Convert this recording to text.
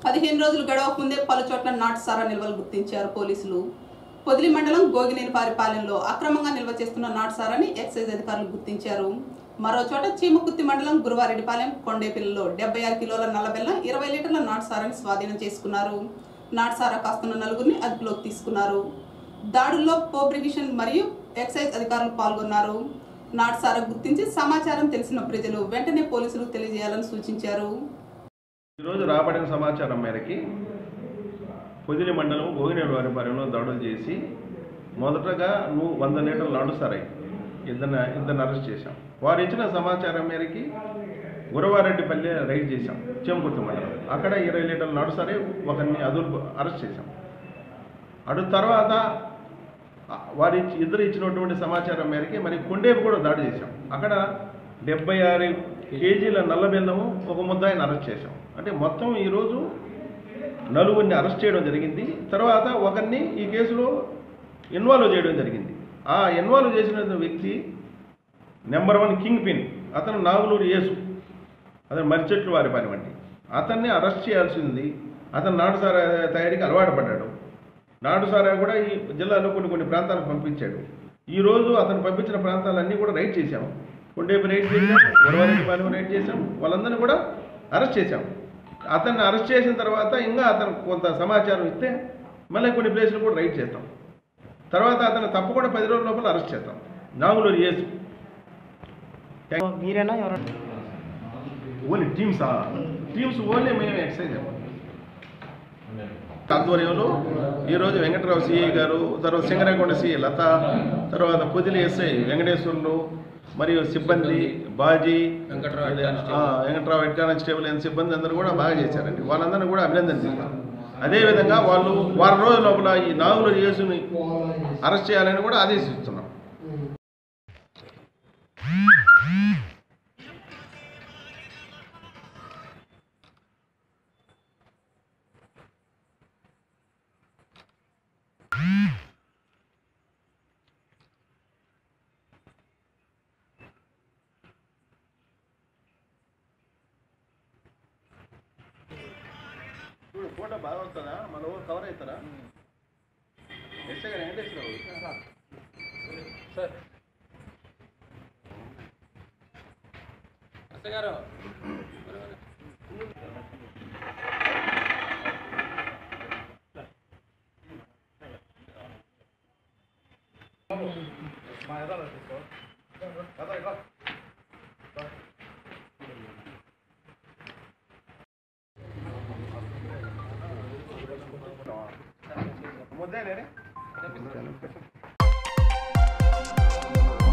పదిహేను రోజులు గడవక ముందే పలు చోట్ల నాటు సారా నిల్వలు గుర్తించారు పోలీసులు పొదిలి మండలం గోగినేనిపారి పాలెంలో అక్రమంగా నిల్వ చేస్తున్న నాటు సారాని ఎక్సైజ్ అధికారులు గుర్తించారు మరో చోట చీమకుత్తి మండలం గురువారెడ్డిపాలెం కొండేపిల్లలో డెబ్బై ఆరు కిలోల నల్లబెల్లం ఇరవై లీటర్ల నాటు సారాని స్వాధీనం చేసుకున్నారు నాటు సారా కాస్తున్న నలుగురిని అదుపులోకి తీసుకున్నారు దాడుల్లో పోబ్రిగిషన్ మరియు ఎక్సైజ్ అధికారులు పాల్గొన్నారు నాటు సారా గుర్తించి సమాచారం తెలిసిన ప్రజలు వెంటనే పోలీసులకు తెలియజేయాలని సూచించారు ఈరోజు రాబడిన సమాచారం మేరకి పొదిలి మండలం గోగినేడు వారిపాలెంలో దాడులు చేసి మొదటగా నువ్వు వంద లీటర్లు నడుస్తారై ఇద్దరిని ఇద్దరిని అరెస్ట్ చేశాం వారు ఇచ్చిన సమాచారం మేరకి గురవారెడ్డిపల్లి రైడ్ చేశాం చేమకుర్తి మండలం అక్కడ ఇరవై లీటర్లు నడుస్తారే ఒకరిని అదుపు అరెస్ట్ చేశాం అటు తర్వాత ఆ, వారి ఇచ్చి- ఇద్దరు ఇచ్చినటువంటి సమాచారం మేరకి మరి కొండేపు కూడా దాడి చేశాం అక్కడ డెబ్బై ఆరు కేజీల నల్ల బెల్లము ఒక ముద్దాయిని అరెస్ట్ చేశాం అంటే మొత్తం ఈరోజు నలుగురిని అరెస్ట్ చేయడం జరిగింది తర్వాత ఒకరిని ఈ కేసులో ఇన్వాల్వ్ చేయడం జరిగింది ఆ ఇన్వాల్వ్ చేసిన వ్యక్తి నెంబర్ వన్ కింగ్ పిన్ అతను నాగులూరు యేసు అతను మరిచెట్లు వారి పని వంటి అతన్ని అరెస్ట్ చేయాల్సింది అతను నాటుసారా తయారీకి అలవాటు పడ్డాడు నాటుసారా కూడా ఈ జిల్లాలో కొన్ని కొన్ని ప్రాంతాలకు పంపించాడు ఈ రోజు అతను పంపించిన ప్రాంతాలన్నీ కూడా రైడ్ చేశాము కొండేపు రైడ్ చేశాం గురవారెడ్డిపాలెం రైడ్ చేశాం వాళ్ళందరినీ కూడా అరెస్ట్ చేశాం అతన్ని అరెస్ట్ చేసిన తర్వాత ఇంకా అతను కొంత సమాచారం ఇస్తే మళ్ళీ కొన్ని ప్లేసులు కూడా రైడ్ చేస్తాం తర్వాత అతను తప్పకుండా పది రోజుల లోపల అరెస్ట్ చేస్తాం నాగులూరు యేసు మీరేనా ఎవరైనా ఓన్లీ టీమ్స్ టీమ్స్ ఓన్లీ మేము ఎక్సైజ్ ఆధ్వర్యంలో ఈరోజు వెంకటరావు సిఐ గారు తర్వాత సింగరేకొండ సిఐ లత తర్వాత పొదిలి ఎస్ఐ వెంకటేశ్వర్లు మరియు సిబ్బంది బాజీ ఆ, వెంకట్రావు హెడ్ కానిస్టేబుల్ అండ్ సిబ్బంది అందరూ కూడా బాగా చేశారండి వాళ్ళందరినీ కూడా అభినందించారు అదేవిధంగా వాళ్ళు వారం రోజుల లోపల ఈ నాగుల యేసుని అరెస్ట్ చేయాలని కూడా ఆదేశిస్తున్నాం చూడు ఫోటో బాగా వస్తుందా మన ఊరు కవర్ అవుతారా ఎస్ఐ గారు వెంకటేశ్వరరావు ముద్దే